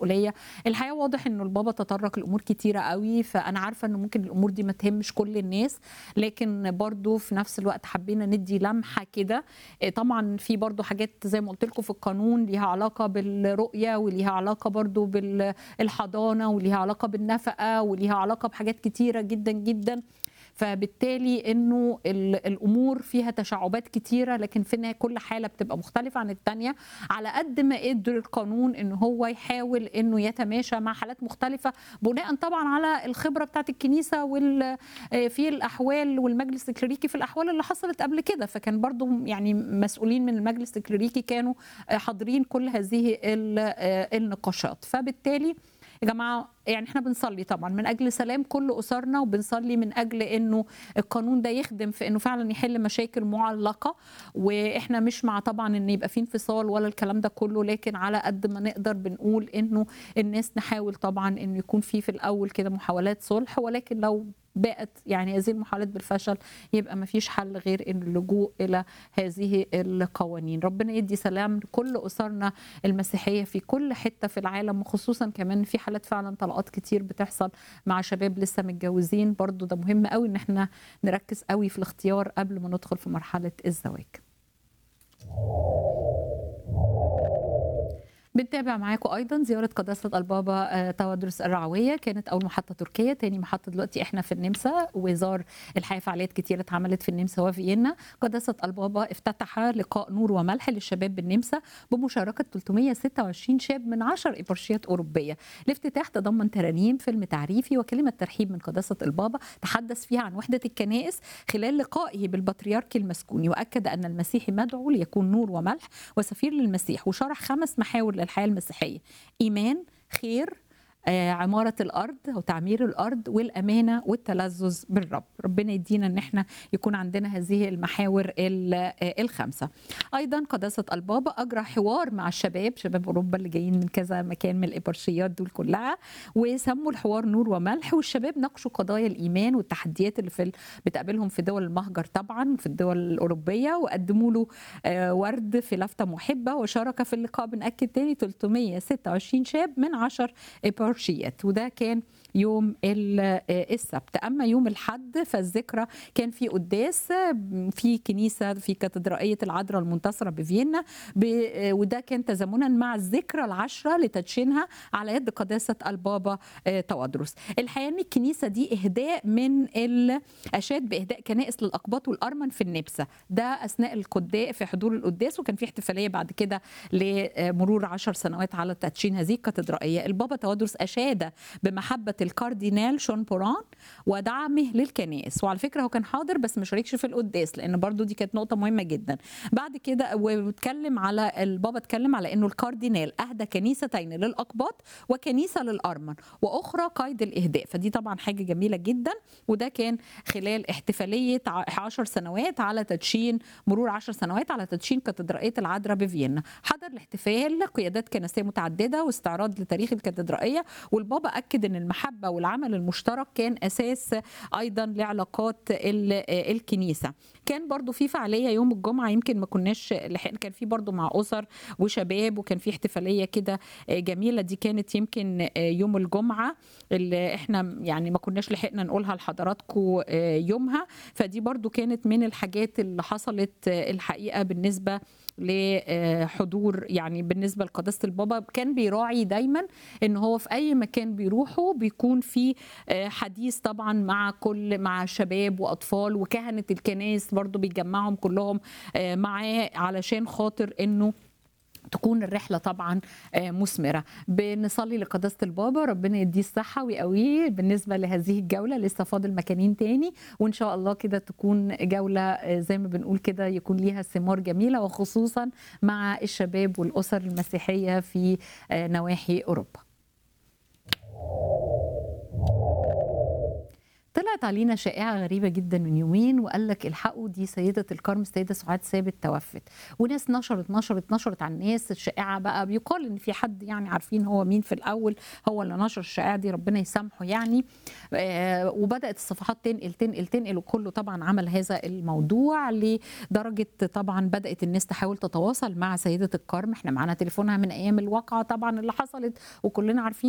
المسؤوليه الحقيقه واضح انه البابا تطرق لامور كتيره قوي فانا عارفه انه ممكن الامور دي ما تهمش كل الناس لكن برضو في نفس الوقت حبينا ندي لمحه كده طبعا في برضو حاجات زي ما قلت لكم في القانون ليها علاقه بالرؤيه وليها علاقه برضو بالحضانه وليها علاقه بالنفقه وليها علاقه بحاجات كتيره جدا جدا فبالتالي انه الامور فيها تشعبات كتيره لكن في النهايه كل حاله بتبقى مختلفه عن الثانيه على قد ما قدر القانون ان هو يحاول انه يتماشى مع حالات مختلفه بناء طبعا على الخبره بتاعت الكنيسه وال في الاحوال والمجلس الكليريكي في الاحوال اللي حصلت قبل كده فكان برضو يعني مسؤولين من المجلس الكليريكي كانوا حاضرين كل هذه النقاشات فبالتالي يا جماعه يعني احنا بنصلي طبعا من اجل سلام كل اسرنا وبنصلي من اجل انه القانون ده يخدم في انه فعلا يحل مشاكل معلقه واحنا مش مع طبعا ان يبقى في انفصال ولا الكلام ده كله لكن على قد ما نقدر بنقول انه الناس نحاول طبعا انه يكون في في الاول كده محاولات صلح ولكن لو بقت يعني هذه المحاولات بالفشل يبقى ما فيش حل غير ان اللجوء الى هذه القوانين ربنا يدي سلام لكل اسرنا المسيحيه في كل حته في العالم وخصوصا كمان في حالات فعلا طلقات كتير بتحصل مع شباب لسه متجوزين برضو ده مهم قوي ان احنا نركز قوي في الاختيار قبل ما ندخل في مرحله الزواج بنتابع معاكم ايضا زياره قداسه البابا تودرس الرعويه كانت اول محطه تركيا تاني محطه دلوقتي احنا في النمسا وزار الحقيقه فعاليات كتيره اتعملت في النمسا وفيينا قداسه البابا افتتح لقاء نور وملح للشباب بالنمسا بمشاركه 326 شاب من 10 ابرشيات اوروبيه الافتتاح تضمن ترانيم فيلم تعريفي وكلمه ترحيب من قداسه البابا تحدث فيها عن وحده الكنائس خلال لقائه بالبطريرك المسكوني واكد ان المسيحي مدعو ليكون نور وملح وسفير للمسيح وشرح خمس محاور للحياه المسيحيه ايمان خير عمارة الأرض أو تعمير الأرض والأمانة والتلذذ بالرب ربنا يدينا أن احنا يكون عندنا هذه المحاور الخمسة أيضا قداسة البابا أجرى حوار مع الشباب شباب أوروبا اللي جايين من كذا مكان من الإبرشيات دول كلها وسموا الحوار نور وملح والشباب ناقشوا قضايا الإيمان والتحديات اللي في بتقابلهم في دول المهجر طبعا في الدول الأوروبية وقدموا له ورد في لفتة محبة وشارك في اللقاء بنأكد تاني 326 شاب من 10 إبرشيات وده كان يوم السبت اما يوم الحد فالذكرى كان في قداس في كنيسه في كاتدرائيه العذراء المنتصره بفيينا وده كان تزامنا مع الذكرى العشره لتدشينها على يد قداسه البابا توادرس الحقيقه ان الكنيسه دي اهداء من الاشاد باهداء كنائس للاقباط والارمن في النمسا ده اثناء القداء في حضور القداس وكان في احتفاليه بعد كده لمرور عشر سنوات على تدشين هذه الكاتدرائيه البابا توادرس اشاد بمحبه الكاردينال شون بوران ودعمه للكنائس وعلى فكره هو كان حاضر بس ما شاركش في القداس لان برضو دي كانت نقطه مهمه جدا بعد كده واتكلم على البابا اتكلم على انه الكاردينال اهدى كنيستين للاقباط وكنيسه للارمن واخرى قيد الاهداء فدي طبعا حاجه جميله جدا وده كان خلال احتفاليه 10 سنوات على تدشين مرور 10 سنوات على تدشين كاتدرائيه العذراء بفيينا حضر الاحتفال قيادات كنسيه متعدده واستعراض لتاريخ الكاتدرائيه والبابا اكد ان المحبه المحبة والعمل المشترك كان أساس أيضا لعلاقات الكنيسة كان برضو في فعالية يوم الجمعة يمكن ما كناش لحقنا كان في برضو مع أسر وشباب وكان في احتفالية كده جميلة دي كانت يمكن يوم الجمعة اللي احنا يعني ما كناش لحقنا نقولها لحضراتكم يومها فدي برضو كانت من الحاجات اللي حصلت الحقيقة بالنسبة لحضور يعني بالنسبه لقداسه البابا كان بيراعي دايما ان هو في اي مكان بيروحوا بيكون في حديث طبعا مع كل مع شباب واطفال وكهنه الكنائس برضو بيجمعهم كلهم معاه علشان خاطر انه تكون الرحلة طبعا مثمرة بنصلي لقداسة البابا ربنا يديه الصحة ويقويه بالنسبة لهذه الجولة لسه فاضل مكانين تاني وإن شاء الله كده تكون جولة زي ما بنقول كده يكون ليها ثمار جميلة وخصوصا مع الشباب والأسر المسيحية في نواحي أوروبا طلعت طلعت علينا شائعه غريبه جدا من يومين وقال لك الحقوا دي سيده الكرم السيده سعاد ثابت توفت وناس نشرت نشرت نشرت على الناس الشائعه بقى بيقال ان في حد يعني عارفين هو مين في الاول هو اللي نشر الشائعه دي ربنا يسامحه يعني آه وبدات الصفحات تنقل تنقل تنقل وكله طبعا عمل هذا الموضوع لدرجه طبعا بدات الناس تحاول تتواصل مع سيده الكرم احنا معانا تليفونها من ايام الواقعه طبعا اللي حصلت وكلنا عارفين